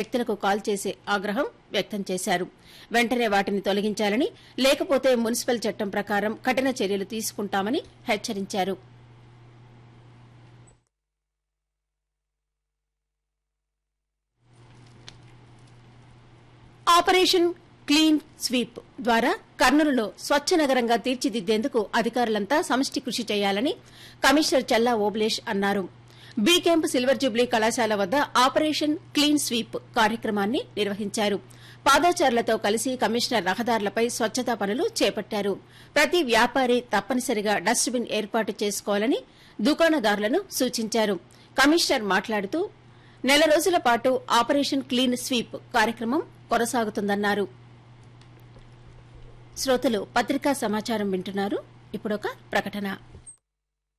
వ్యక్తులకు కాల్ చేసి ఆగ్రహం వ్యక్తం చేశారు వెంటనే వాటిని తొలగించాలని లేకపోతే మున్సిపల్ చట్టం ప్రకారం కఠిన చర్యలు తీసుకుంటామని హెచ్చరించారు ఆపరేషన్ క్లీన్ స్వీప్ ద్వారా కర్నూలులో స్వచ్ఛ నగరంగా తీర్చిదిద్దేందుకు అధికారులంతా సమష్టి కృషి చేయాలని కమిషనర్ చల్లా ఓబులేష్ అన్నారు బీ క్యాంప్ సిల్వర్ జూబ్లీ కళాశాల వద్ద ఆపరేషన్ క్లీన్ స్వీప్ కార్యక్రమాన్ని నిర్వహించారు పాదాచారులతో కలిసి కమిషనర్ రహదారులపై స్వచ్ఛతా పనులు చేపట్టారు ప్రతి వ్యాపారి తప్పనిసరిగా డస్ట్బిన్ ఏర్పాటు చేసుకోవాలని దుకాణదారులను సూచించారు కమిషనర్ మాట్లాడుతూ నెల రోజుల పాటు ఆపరేషన్ క్లీన్ స్వీప్ కార్యక్రమం కొనసాగుతుందన్నారు శ్రోతలు పత్రికా సమాచారం వింటున్నారు ఇప్పుడొక ప్రకటన